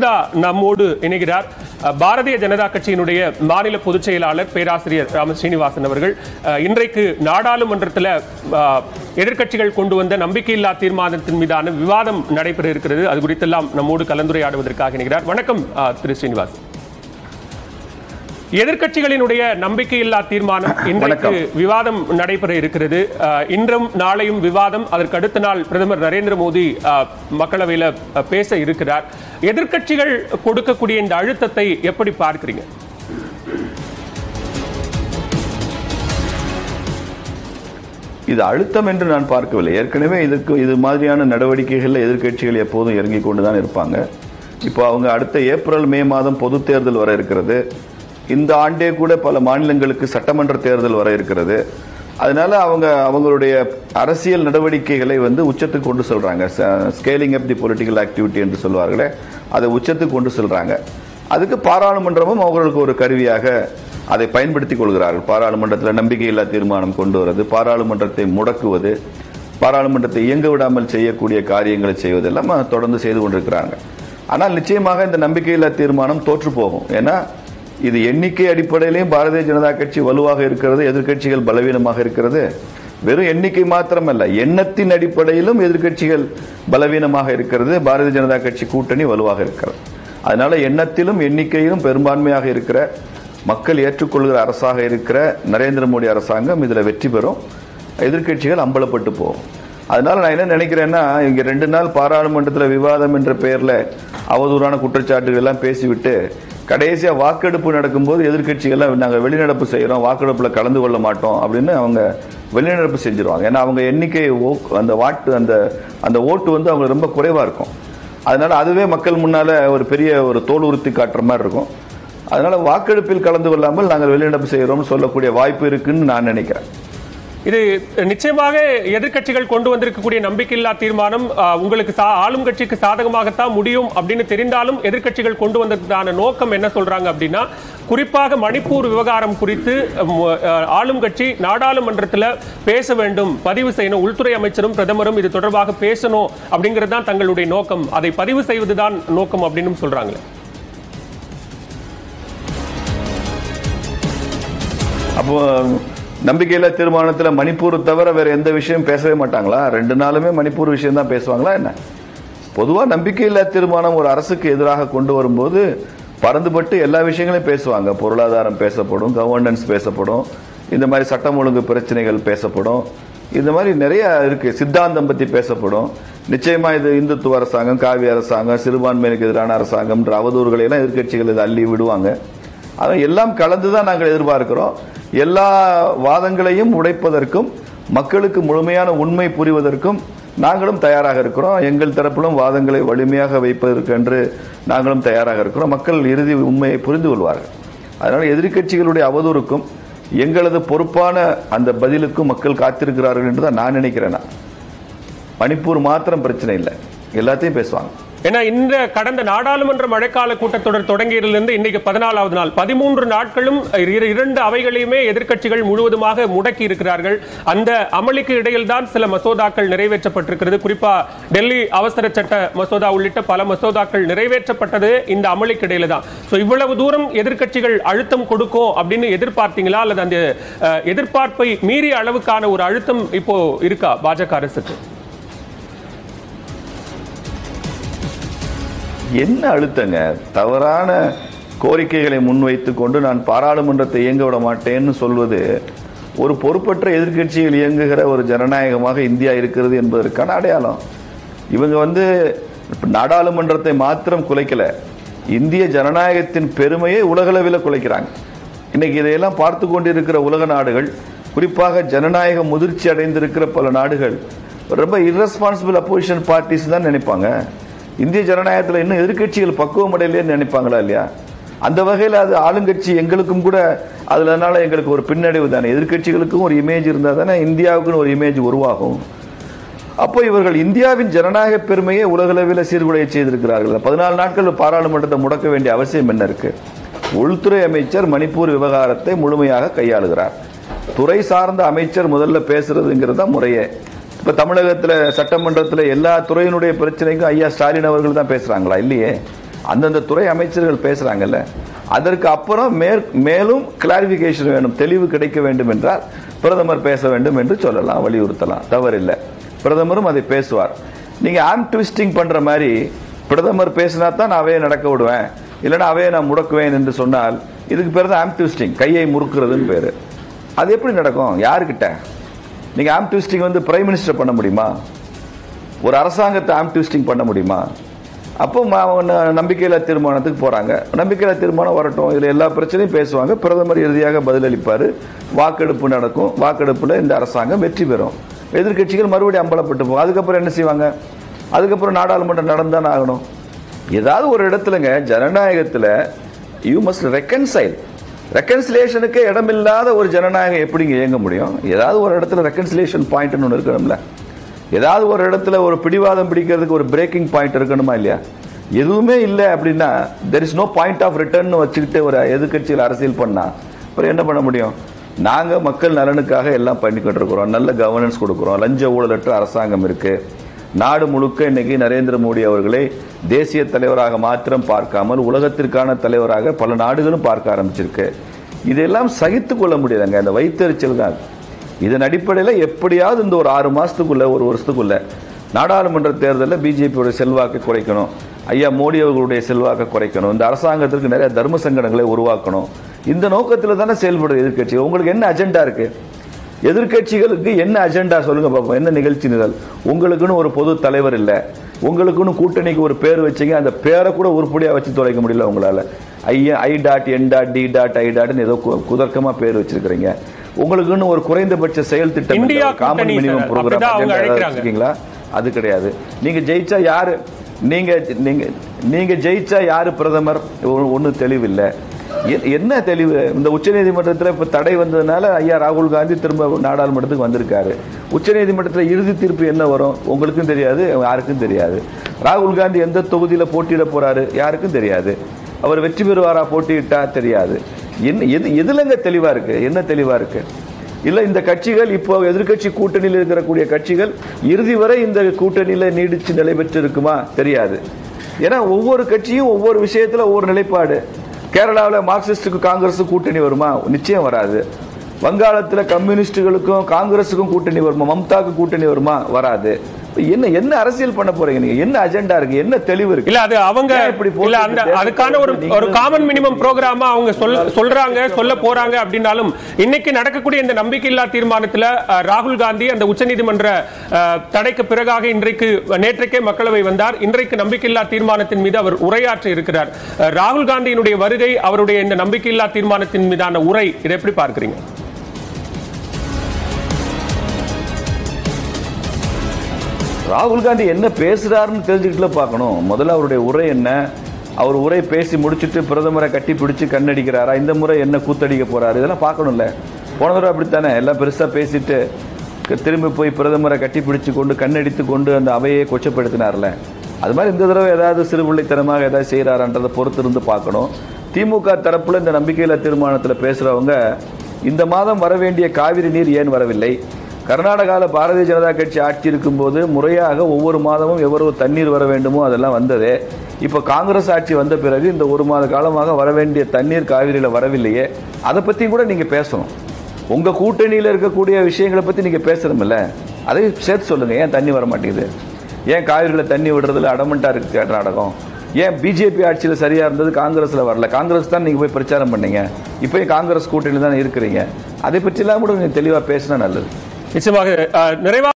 கிருஷ்ணா நம்மோடு இணைகிறார் அஹ், பாரதிய ஜனதா கட்சியினுடைய மாநில பொதுச் செயலாளர் பேராசிரியர் ராம ஸ்ரீனிவாசன் அவர்கள் அஹ், இன்றைக்கு நாடாளுமன்றத்தில் அஹ், எதிர்க்கட்சிகள் கொண்டு வந்த நம்பிக்கையில்லா தீர்மானத்தின் மீதான விவாதம் நடைபெற இருக்கிறது அது குறித்தெல்லாம் நம்மோடு கலந்துரையாடுவதற்காக இணைகிறார் வணக்கம் அஹ், திரு ஸ்ரீனிவாசன் எதிர்க்கட்சிகளினுடைய நம்பிக்கையில்லா தீர்மானம் இன்றைக்கு விவாதம் நடைபெற இருக்கிறது அஹ், இன்றும் நாளையும் விவாதம் அதற்கு அடுத்த நாள் பிரதமர் நரேந்திர மோடி அஹ், மக்களவையில அஹ், பேச இருக்கிறார் எதிர்க்கட்சிகள் கொடுக்கக்கூடிய இந்த அழுத்தத்தை எப்படி பார்க்கிறீங்க இது அழுத்தம் என்று நான் பார்க்கவில்லை ஏற்கனவே இதற்கு இது மாதிரியான நடவடிக்கைகளில் எதிர்க்கட்சிகள் எப்போதும் இறங்கிக் கொண்டுதான் இருப்பாங்க இப்போ அவங்க அடுத்த ஏப்ரல் மே மாதம் பொது தேர்தல் வர இருக்கிறது இந்த ஆண்டே கூட பல மாநிலங்களுக்கு சட்டமன்ற தேர்தல் வர இருக்கிறது அதனால அவங்க அவங்களுடைய அரசியல் நடவடிக்கைகளை வந்து உச்சத்துக்கு கொண்டு சொல்றாங்க scaling up the political activity என்று சொல்வார்களே அதை உச்சத்துக்கு கொண்டு சொல்றாங்க அதுக்கு பாராளுமன்றமும் அவர்களுக்கு ஒரு கருவியாக அதை பயன்படுத்திக் கொள்கிறார்கள் பாராளுமன்றத்தில் நம்பிக்கையில்லா தீர்மானம் கொண்டு வருவது பாராளுமன்றத்தை முடக்குவது பாராளுமன்றத்தை இயங்க விடாமல் செய்யக்கூடிய காரியங்களை செய்வதெல்லாம் தொடர்ந்து செய்து கொண்டிருக்கிறாங்க ஆனால் நிச்சயமாக இந்த நம்பிக்கையில்லா தீர்மானம் தோற்று போகும் ஏன்னா இது எண்ணிக்கை அடிப்படையிலையும் பாரதிய ஜனதா கட்சி வலுவாக இருக்கிறது எதிர்க்கட்சிகள் பலவீனமாக இருக்கிறது வெறும் எண்ணிக்கை மாத்திரமல்ல எண்ணத்தின் அடிப்படையிலும் எதிர்க்கட்சிகள் பலவீனமாக இருக்கிறது பாரதிய ஜனதா கட்சி கூட்டணி வலுவாக இருக்கிறது அதனால எண்ணத்திலும் எண்ணிக்கையிலும் பெரும்பான்மையாக இருக்கிற மக்கள் ஏற்றுக்கொள்கிற அரசாக இருக்கிற நரேந்திர மோடி அரசாங்கம் இதுல வெற்றி பெறும் எதிர்க்கட்சிகள் அம்பலப்பட்டு போகும் அதனால நான் என்ன நினைக்கிறேன்னா இங்க ரெண்டு நாள் பாராளுமன்றத்தில் விவாதம் என்ற பெயர்ல அவதூறான குற்றச்சாட்டுகள் எல்லாம் பேசிவிட்டு கடைசியா வாக்கெடுப்பு நடக்கும்போது எதிர்க்கட்சிகள்லாம் நாங்கள் வெளிநடப்பு செய்கிறோம் வாக்கெடுப்புல கலந்து கொள்ள மாட்டோம் அப்படின்னு அவங்க வெளிநடப்பு செஞ்சிருவாங்க ஏன்னா அவங்க எண்ணிக்கை ஓ- அந்த வாட்டு அந்த அந்த ஓட்டு வந்து அவங்க ரொம்ப குறைவா இருக்கும் அதனால அதுவே மக்கள் முன்னால ஒரு பெரிய ஒரு தோல் உறுத்தி காட்டுற மாதிரி இருக்கும் அதனால வாக்கெடுப்பில் கலந்து கொள்ளாமல் நாங்கள் வெளிநடப்பு செய்கிறோம்னு சொல்லக்கூடிய வாய்ப்பு இருக்குன்னு நான் நினைக்கிறேன் இது நிச்சயமாக எதிர்க்கட்சிகள் கொண்டு வந்திருக்கக்கூடிய நம்பிக்கையில்லா தீர்மானம் அஹ், உங்களுக்கு சா- ஆளும் கட்சிக்கு சாதகமாகத்தான் முடியும் அப்படின்னு தெரிந்தாலும் எதிர்க்கட்சிகள் கொண்டு வந்ததான நோக்கம் என்ன சொல்றாங்க அப்படின்னா குறிப்பாக மணிப்பூர் விவகாரம் குறித்து அஹ், அஹ், ஆளும் கட்சி நாடாளுமன்றத்தில் பேச வேண்டும் பதிவு செய்யணும் உள்துறை அமைச்சரும் பிரதமரும் இது தொடர்பாக பேசணும் அப்படிங்கிறது தான் தங்களுடைய நோக்கம் அதை பதிவு செய்வதுதான் நோக்கம் அப்படின்னு சொல்றாங்களே அப்போ நம்பிக்கையில்லா தீர்மானத்துல மணிப்பூர் தவிர வேற எந்த விஷயம் பேசவே மாட்டாங்களா ரெண்டு நாளுமே மணிப்பூர் விஷயம் தான் பேசுவாங்களா என்ன பொதுவா நம்பிக்கையில்லா தீர்மானம் ஒரு அரசுக்கு எதிராக கொண்டு வரும்போது பறந்துபட்டு எல்லா விஷயங்களையும் பேசுவாங்க பொருளாதாரம் பேசப்படும் கவர்னன்ஸ் பேசப்படும் இந்த மாதிரி சட்டம் ஒழுங்கு பிரச்சனைகள் பேசப்படும் இந்த மாதிரி நிறைய இருக்கு சித்தாந்தம் பத்தி பேசப்படும் நிச்சயமா இது இந்துத்துவ அரசாங்கம் காவி அரசாங்கம் சிறுபான்மையினருக்கு எதிரான அரசாங்கம்ன்ற அவதூறுகளை எல்லாம் எதிர்க்கட்சிகள் இதை அள்ளி விடுவாங்க அதை எல்லாம் கலந்துதான் நாங்கள் எதிர்பார்க்கிறோம் எல்லா வாதங்களையும் உடைப்பதற்கும் மக்களுக்கு முழுமையான உண்மை புரிவதற்கும் நாங்களும் தயாராக இருக்கிறோம் எங்கள் தரப்பிலும் வாதங்களை வலிமையாக வைப்பதற்கென்று நாங்களும் தயாராக இருக்கிறோம் மக்கள் இறுதி உண்மையை புரிந்து கொள்வார்கள் அதனால எதிர்க்கட்சிகளுடைய அவதூறுக்கும் எங்களது பொறுப்பான அந்த பதிலுக்கும் மக்கள் காத்திருக்கிறார்கள் என்று தான் நான் நினைக்கிறேன் நான். மணிப்பூர் மாத்திரம் பிரச்சனை இல்லை எல்லாத்தையும் பேசுவாங்க ஏன்னா இந்த கடந்த நாடாளுமன்ற மழைக்கால கூட்டத்தொடர் தொடங்கியதிலிருந்து இன்னைக்கு பதினாலாவது நாள் பதிமூன்று நாட்களும் இரு- இரண்டு அவைகளையுமே எதிர்க்கட்சிகள் முழுவதுமாக முடக்கி இருக்கிறார்கள் அந்த அமளிக்கு இடையில் தான் சில மசோதாக்கள் நிறைவேற்றப்பட்டிருக்கிறது குறிப்பா டெல்லி அவசர சட்ட மசோதா உள்ளிட்ட பல மசோதாக்கள் நிறைவேற்றப்பட்டது இந்த அமளிக்கு இடையில தான் சோ இவ்வளவு தூரம் எதிர்க்கட்சிகள் அழுத்தம் கொடுக்கும் அப்படின்னு எதிர்பார்த்தீங்களா அல்லது அந்த அஹ், எதிர்பார்ப்பை மீறிய அளவுக்கான ஒரு அழுத்தம் இப்போ இருக்கா பாஜக அரசுக்கு என்ன அழுத்தங்க தவறான கோரிக்கைகளை முன்வைத்து கொண்டு நான் பாராளுமன்றத்தை இயங்க விட மாட்டேன்னு சொல்வது ஒரு பொறுப்பற்ற எதிர்க்கட்சிகள் இயங்குகிற ஒரு ஜனநாயகமாக இந்தியா இருக்கிறது என்பதற்கான அடையாளம் இவங்க வந்து இப்ப நாடாளுமன்றத்தை மாத்திரம் குலைக்கல இந்திய ஜனநாயகத்தின் பெருமையை உலகளவில் குலைக்கிறாங்க இன்னைக்கு இதையெல்லாம் பார்த்து கொண்டிருக்கிற உலக நாடுகள் குறிப்பாக ஜனநாயக முதிர்ச்சி அடைந்திருக்கிற பல நாடுகள் ரொம்ப irresponsible அப்போசிஷன் பார்ட்டிஸ் தான் நினைப்பாங்க இந்திய ஜனநாயகத்தில் இன்னும் எதிர்க்கட்சிகள் பக்குவம் அடையலையேன்னு நினைப்பாங்களா இல்லையா அந்த வகையில் அது ஆளுங்கட்சி எங்களுக்கும் கூட அதனால எங்களுக்கு ஒரு பின்னடைவு தானே எதிர்க்கட்சிகளுக்கும் ஒரு இமேஜ் இருந்தால் தானே இந்தியாவுக்குன்னு ஒரு இமேஜ் உருவாகும் அப்போ இவர்கள் இந்தியாவின் ஜனநாயக பெருமையை உலகளவில் சீர்குலைய செய்திருக்கிறார்கள் பதினாலு நாட்கள் பாராளுமன்றத்தை முடக்க வேண்டிய அவசியம் என்ன இருக்கு உள்துறை அமைச்சர் மணிப்பூர் விவகாரத்தை முழுமையாக கையாளுகிறார் துறை சார்ந்த அமைச்சர் முதல்ல பேசுறதுங்கிறது தான் முறையே இப்ப தமிழகத்துல சட்டமன்றத்துல எல்லா துறையினுடைய பிரச்சனைக்கும் ஐயா ஸ்டாலின் அவர்கள் தான் பேசுறாங்களா இல்லையே அந்தந்த துறை அமைச்சர்கள் பேசுறாங்கல்ல அதற்கு அப்புறம் மேற் மேலும் கிளாரிபிகேஷன் வேணும் தெளிவு கிடைக்க வேண்டும் என்றால் பிரதமர் பேச வேண்டும் என்று சொல்லலாம் வலியுறுத்தலாம் தவறில்லை பிரதமரும் அதை பேசுவார் நீங்க ஆம் ட்விஸ்டிங் பண்ற மாதிரி பிரதமர் பேசினா தான் நான் அவையை நடக்க விடுவேன் இல்லைன்னா அவையை நான் முடக்குவேன் என்று சொன்னால் இதுக்கு பேர் தான் ஆம் ட்விஸ்டிங் கையை முறுக்குறதுன்னு பேரு அது எப்படி நடக்கும் யாருக்கிட்ட நீங்க ஆம் ட்விஸ்டிங் வந்து பிரைம் மினிஸ்டர் பண்ண முடியுமா ஒரு அரசாங்கத்தை ஆம் ட்விஸ்டிங் பண்ண முடியுமா அப்போ ம- அவங்க நம்பிக்கையில்லா தீர்மானத்துக்கு போறாங்க நம்பிக்கையில்லா தீர்மானம் வரட்டும் இதுல எல்லா பிரச்சனையும் பேசுவாங்க பிரதமர் இறுதியாக பதிலளிப்பாரு வாக்கெடுப்பு நடக்கும் வாக்கெடுப்புல இந்த அரசாங்கம் வெற்றி பெறும் எதிர்க்கட்சிகள் மறுபடியும் அம்பலப்பட்டு போகும் அதுக்கப்புறம் என்ன செய்வாங்க அதுக்கப்புறம் நாடாளுமன்றம் நடந்தானே ஆகணும் ஏதாவது ஒரு இடத்துலங்க ஜனநாயகத்துல யூ மஸ்ட் ரெக்கன்சைல் ரெக்கன்சிலேஷனுக்கு இடமில்லாத ஒரு ஜனநாயகம் எப்படிங்க இயங்க முடியும் ஏதாவது ஒரு இடத்துல ரெக்கன்சிலேஷன் பாயிண்ட்னு ஒன்று இருக்கணும்ல ஏதாவது ஒரு இடத்துல ஒரு பிடிவாதம் பிடிக்கிறதுக்கு ஒரு பிரேக்கிங் பாயிண்ட் இருக்கணுமா இல்லையா எதுவுமே இல்லை அப்படின்னா there is no point of return வச்சுக்கிட்டு ஒரு எதிர்க்கட்சியில் அரசியல் பண்ணா அப்புறம் என்ன பண்ண முடியும் நாங்க மக்கள் நலனுக்காக எல்லாம் பண்ணிக்கிட்டு இருக்கிறோம் நல்ல கவர்னன்ஸ் கொடுக்கிறோம் லஞ்ச ஊழலற்ற அரசாங்கம் இருக்கு நாடு முழுக்க இன்னைக்கு நரேந்திர மோடி அவர்களை தேசிய தலைவராக மாத்திரம் பார்க்காமல் உலகத்திற்கான தலைவராக பல நாடுகளும் பார்க்க ஆரம்பிச்சிருக்கு இதெல்லாம் சகித்து கொள்ள முடியாதுங்க அந்த வைத்தறிச்சல் தான் இதன் அடிப்படையில் எப்படியாவது இந்த ஒரு ஆறு மாசத்துக்குள்ள ஒரு வருஷத்துக்குள்ள நாடாளுமன்ற தேர்தலில் பிஜேபியோட செல்வாக்கை குறைக்கணும் ஐயா மோடி அவர்களுடைய செல்வாக்கை குறைக்கணும் இந்த அரசாங்கத்திற்கு நிறைய தர்ம சங்கடங்களை உருவாக்கணும் இந்த நோக்கத்தில் தானே செயல்படுது எதிர்க்கட்சி உங்களுக்கு என்ன அஜெண்டா இருக்கு எதிர்க்கட்சிகளுக்கு என்ன அஜெண்டா சொல்லுங்க பாப்போம் என்ன நிகழ்ச்சி நிரல் உங்களுக்குன்னு ஒரு பொது தலைவர் இல்ல உங்களுக்குன்னு கூட்டணிக்கு ஒரு பேர் வச்சீங்க அந்த பேரை கூட உருப்படியா வச்சு தொலைக்க முடியல உங்களால ஐயா I dot N dot T dot I டாட்னு ஏதோ கு- குதர்க்கமா பேர் வச்சிருக்கிறீங்க உங்களுக்குன்னு ஒரு குறைந்தபட்ச செயல் திட்டம் இந்தியா காமன் கூட்டணி மினிமம் சார். ப்ரோக்ராம் அப்படிதான் அவங்க அஜெண்டா அழைக்கிறாங்க. வச்சிருக்கீங்களா அது கிடையாது நீங்க ஜெயிச்சா யாரு நீங்க நீங்க நீங்க ஜெயிச்சா யாரு பிரதமர் ஒன்னு தெளிவில்லை எ- என்ன தெளிவு இந்த உச்சநீதிமன்றத்தில் இப்ப தடை வந்ததுனால ஐயா ராகுல் காந்தி திரும்ப நாடாளுமன்றத்துக்கு வந்திருக்காரு உச்சநீதிமன்றத்தில் இறுதி தீர்ப்பு என்ன வரும் உங்களுக்கும் தெரியாது யாருக்கும் தெரியாது ராகுல் காந்தி எந்த தொகுதியில போட்டியிட போறாரு யாருக்கும் தெரியாது அவர் வெற்றி பெறுவாரா போட்டியிட்டா தெரியாது என்ன எது எதுலங்க தெளிவா இருக்கு என்ன தெளிவா இருக்கு இல்ல இந்த கட்சிகள் இப்போ எதிர்க்கட்சி கூட்டணியில் இருக்கக்கூடிய கட்சிகள் இறுதி வரை இந்த கூட்டணியில நீடிச்சு நிலை பெற்று இருக்குமா தெரியாது ஏன்னா ஒவ்வொரு கட்சியும் ஒவ்வொரு விஷயத்துல ஒவ்வொரு நிலைப்பாடு கேரளாவில் மார்க்சிஸ்டுக்கு காங்கிரஸுக்கு கூட்டணி வருமா நிச்சயம் வராது வங்காளத்தில் கம்யூனிஸ்டுகளுக்கும் காங்கிரஸுக்கும் கூட்டணி வருமா மம்தாக்கு கூட்டணி வருமா வராது என்ன என்ன அரசியல் பண்ண போறீங்க நீங்க என்ன அஜெண்டா இருக்கு என்ன தெளிவு இருக்கு இல்ல அது அவங்க ஏன் இப்படி போட்டு இல்ல அந்த தேசத்தை அதுக்கான ஒரு நீங்க- ஒரு காமன் மினிமம் ப்ரோக்ராமா அவங்க சொல் சொல்றாங்க சொல்ல போறாங்க அப்படின்னாலும் இன்னைக்கு நடக்கக்கூடிய இந்த நம்பிக்கையில்லா தீர்மானத்துல அஹ், ராகுல் காந்தி அந்த உச்சநீதிமன்ற அஹ், தடைக்கு பிறகாக இன்றைக்கு நேற்றைக்கே மக்களவை வந்தார் இன்றைக்கு நம்பிக்கையில்லா தீர்மானத்தின் மீது அவர் உரையாற்ற இருக்கிறார் அஹ், ராகுல் காந்தியினுடைய வருகை அவருடைய இந்த நம்பிக்கையில்லா தீர்மானத்தின் மீதான உரை இதை எப்படி பார்க்கறீங்க ராகுல் காந்தி என்ன பேசுறாருன்னு தெரிஞ்சுக்கிட்டுல பார்க்கணும் முதல்ல அவருடைய உரை என்ன அவர் உரை பேசி முடிச்சிட்டு பிரதமரை கட்டி பிடிச்சு கண்ணடிக்கிறாரா இந்த முறை என்ன கூத்தடிக்க போறாரு இதெல்லாம் பார்க்கணும்ல போன தடவை அப்படித்தானே எல்லாம் பெருசா பேசிட்டு க- திரும்பி போய் பிரதமரை கட்டி பிடிச்சு கொண்டு கண்ணடித்து கொண்டு அந்த அவையை கொச்சப்படுத்தினார்ல அது மாதிரி இந்த தடவை ஏதாவது சிறுபிள்ளைத்தனமாக ஏதாவது செய்யறாருன்றதை பொறுத்து இருந்து பார்க்கணும் திமுக தரப்புல இந்த நம்பிக்கையில்லா தீர்மானத்தில் பேசுறவங்க இந்த மாதம் வர வேண்டிய காவிரி நீர் ஏன் வரவில்லை கர்நாடகாவில் பாரதிய ஜனதா கட்சி ஆட்சி இருக்கும்போது முறையாக ஒவ்வொரு மாதமும் எவ்வளவு தண்ணீர் வர வேண்டுமோ அதெல்லாம் வந்தது இப்போ காங்கிரஸ் ஆட்சி வந்த பிறகு இந்த ஒரு மாத காலமாக வர வேண்டிய தண்ணீர் காவிரியில வரவில்லையே அதை பத்தி கூட நீங்க பேசணும் உங்க கூட்டணியில இருக்கக்கூடிய விஷயங்களை பத்தி நீங்க பேசணும்ல அதையும் சேர்த்து சொல்லுங்க ஏன் தண்ணி வர மாட்டேங்குது ஏன் காவிரியில தண்ணி விடுறதுல அடமெண்டா இருக்கு கர்நாடகம் ஏன் பிஜேபி ஆட்சியில் சரியா இருந்தது காங்கிரஸ்ல வரல காங்கிரஸ் தான் நீங்க போய் பிரச்சாரம் பண்ணீங்க இப்பயும் காங்கிரஸ் கூட்டணியில் தான் இருக்கிறீங்க அதை பற்றிலாம் கூட நீங்க தெளிவா பேசினா நல்லது நிச்சயமாக அஹ், நிறைவா